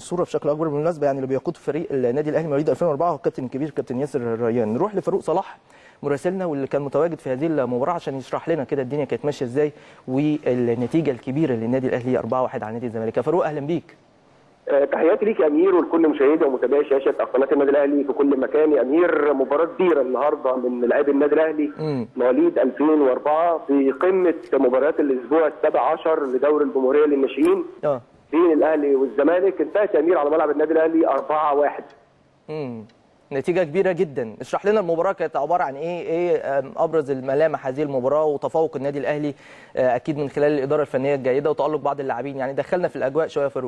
الصوره بشكل اكبر بالمناسبه يعني اللي بيقود فريق النادي الاهلي مواليد 2004 هو الكابتن الكبير كابتن ياسر ريان نروح لفاروق صلاح مراسلنا واللي كان متواجد في هذه المباراه عشان يشرح لنا كده الدنيا كانت ماشيه ازاي والنتيجه الكبيره للنادي الاهلي 4-1 على نادي الزمالك يا فاروق اهلا بيك آه، تحياتي ليك يا امير ولكل مشاهدي ومتابعي شاشه قناه النادي الاهلي في كل مكان يا امير مباراه كبيره النهارده من لاعبي النادي الاهلي مم. مواليد 2004 في قمه مباريات الاسبوع السابع عشر لدوري الجمهوريه للناشئين اه بين الاهلي والزمالك انتهت يا امير على ملعب النادي الاهلي 4-1 امم نتيجه كبيره جدا اشرح لنا المباراه كانت عباره عن ايه ايه آم، ابرز الملامح هذه المباراه وتفوق النادي الاهلي آه، اكيد من خلال الاداره الفنيه الجيده وتالق بعض اللاعبين يعني دخلنا في الاجواء شويه يا فاروق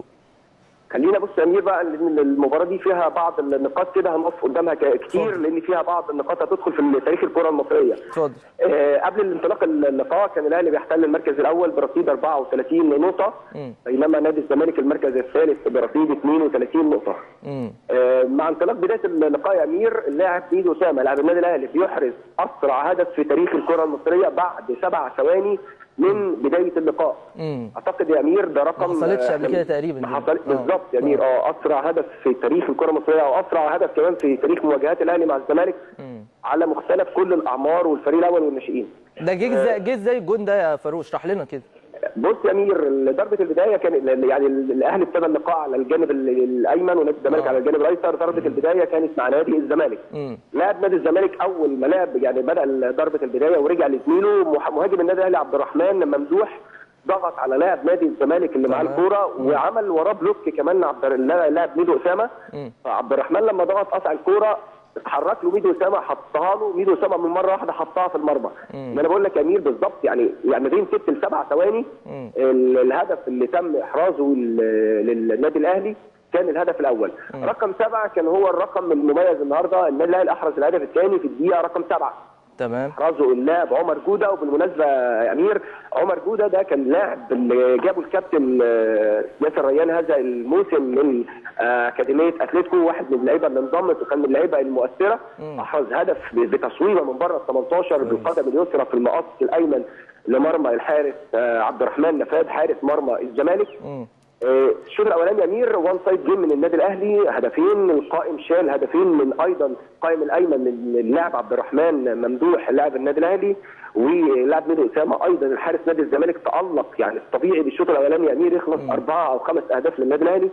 خلينا بص يا امير بقى ان المباراه دي فيها بعض النقاط كده هنقف قدامها ك- كتير اتفضل. لان فيها بعض النقاط هتدخل في تاريخ الكره المصريه اتفضل آه، قبل الانطلاق اللقاء كان الاهلي بيحتل المركز الاول برصيد 34 نقطه مم. بينما نادي الزمالك المركز الثالث برصيد 32 نقطه امم آه، مع انطلاق بدايه اللقاء يا امير اللاعب ميدو اسامه لاعب النادي الاهلي بيحرز اسرع هدف في تاريخ الكره المصريه بعد سبع ثواني من بدايه اللقاء امم اعتقد يا امير ده رقم ما حصلتش آه، قبل كده تقريبا ما دي. حصل آه. بالظبط يا امير اه اسرع هدف في تاريخ الكره المصريه او اسرع هدف كمان في تاريخ مواجهات الاهلي مع الزمالك مم. على مختلف كل الاعمار والفريق الاول والناشئين ده جه ازاي جه ازاي الجون ده يا فاروق اشرح لنا كده بص يا امير ضربه البدايه كان يعني الاهلي ابتدى اللقاء على الجانب ال- الايمن ونادي الزمالك آه. على الجانب الايسر ضربه البدايه كانت مع نادي الزمالك امم لاعب نادي الزمالك اول ما لعب يعني بدا ضربه البدايه ورجع لزميله مح- مهاجم النادي الاهلي عبد الرحمن ممدوح ضغط على لاعب نادي الزمالك اللي معاه تمام. الكوره وعمل وراه بلوك كمان عبد الر- لاعب ميدو اسامه مم. فعبد الرحمن لما ضغط قطع الكوره اتحرك له ميدو اسامه حطها له ميدو اسامه من مره واحده حطها في المرمى ما انا بقول لك يا امير بالظبط يعني يعني ما بين ست لسبع ثواني مم. ال- الهدف اللي تم احرازه لل- للنادي الاهلي كان الهدف الاول رقم سبعه كان هو الرقم المميز النهارده النادي الاهلي احرز الهدف الثاني في الدقيقه رقم سبعه تمام احرزه اللاعب عمر جوده وبالمناسبه يا امير عمر جوده ده كان لاعب اللي جابه الكابتن آه، ياسر ريان هذا الموسم من آه، اكاديميه اتلتيكو واحد من اللعيبه اللي انضمت وكان من اللعيبه المؤثره احرز هدف بتصويبه من بره ال 18 بالقدم اليسرى في المقص الايمن لمرمى الحارس آه، عبد الرحمن نفاد حارس مرمى الزمالك امم آه، الشوط الاولاني يا امير وان سايد جيم من النادي الاهلي هدفين القائم شال هدفين من ايضا القائم الايمن من اللاعب عبد الرحمن ممدوح لاعب النادي الاهلي ولاعب ميدو اسامه ايضا الحارس نادي الزمالك تالق يعني الطبيعي بالشوط الاولاني يا امير يخلص اربعه او خمس اهداف للنادي الاهلي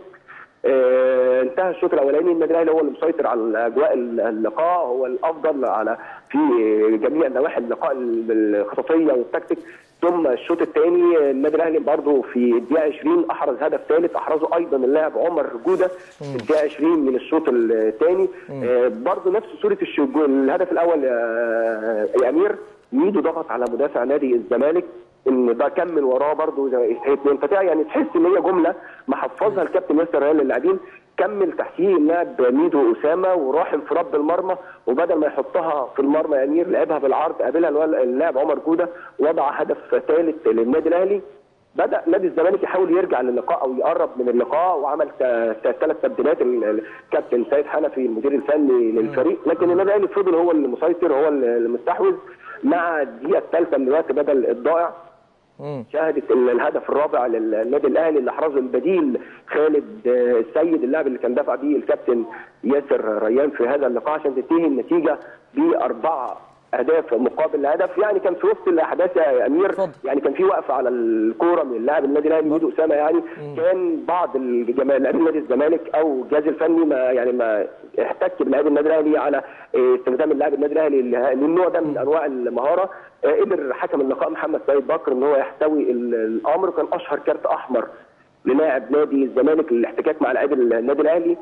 آه، انتهى الشوط الاولاني النادي الاهلي هو اللي مسيطر على اجواء اللقاء هو الافضل على في جميع نواحي اللقاء الخططيه والتكتيك ثم الشوط الثاني النادي الاهلي برضه في الدقيقه 20 احرز هدف ثالث احرزه ايضا اللاعب عمر جوده في الدقيقه 20 من الشوط الثاني برضه نفس صوره الش- الهدف الاول يا يا امير ميدو ضغط على مدافع نادي الزمالك ان ده كمل وراه برضه زي اثنين فتاة يعني تحس ان هي جمله محفظها الكابتن ياسر ريال للاعبين كمل تحتيه اللاعب ميدو اسامه وراح انفراد بالمرمى وبدل ما يحطها في المرمى يا امير لعبها بالعرض قابلها الول- اللاعب عمر جوده وضع هدف ثالث للنادي الاهلي بدا نادي الزمالك يحاول يرجع للقاء او يقرب من اللقاء وعمل ثلاث تبديلات ال- الكابتن سيد حنفي المدير الفني للفريق لكن النادي الاهلي فضل هو المسيطر هو المستحوذ مع الدقيقه الثالثه من الوقت بدل الضائع امم شهدت ال- الهدف الرابع للنادي الاهلي اللي احرزه البديل خالد آه، السيد اللاعب اللي كان دافع بيه الكابتن ياسر ريان في هذا اللقاء عشان تنتهي النتيجه باربعه اهداف مقابل هدف يعني كان في وسط الاحداث يا امير اتفضل. يعني كان في وقفه على الكوره من اللاعب النادي الاهلي ميدو اسامه يعني كان بعض الجماهير لاعبين نادي الزمالك او الجهاز الفني ما يعني ما احتك بلاعبي النادي الاهلي على آه، استخدام اللاعب النادي الاهلي له- للنوع ده من انواع المهاره آه، قدر حكم اللقاء محمد سيد بكر ان هو يحتوي ال- الامر كان اشهر كارت احمر للاعب نادي الزمالك للاحتكاك مع لاعبي النادي الاهلي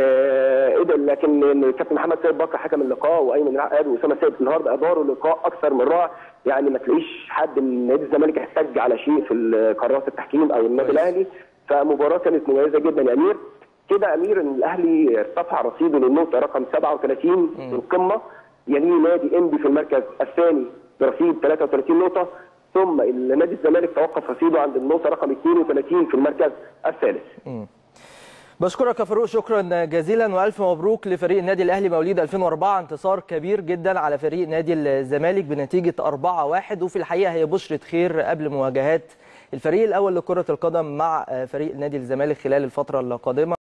آه قدر لكن الكابتن محمد سيد بكر حكم اللقاء وايمن العقاد واسامه سيد النهارده اداروا اللقاء اكثر من رائع يعني ما تلاقيش حد من نادي الزمالك احتج على شيء في قرارات التحكيم او النادي كويس. الاهلي فمباراه كانت مميزه جدا يا امير كده يا امير ان الاهلي ارتفع رصيده للنقطه رقم 37 في القمه يليه نادي انبي في المركز الثاني برصيد 33 نقطه ثم نادي الزمالك توقف رصيده عند النقطه رقم 32 في المركز الثالث بشكرك يا فاروق شكرا جزيلا والف مبروك لفريق النادي الاهلي مواليد 2004 انتصار كبير جدا على فريق نادي الزمالك بنتيجه 4-1 وفي الحقيقه هي بشره خير قبل مواجهات الفريق الاول لكره القدم مع فريق نادي الزمالك خلال الفتره القادمه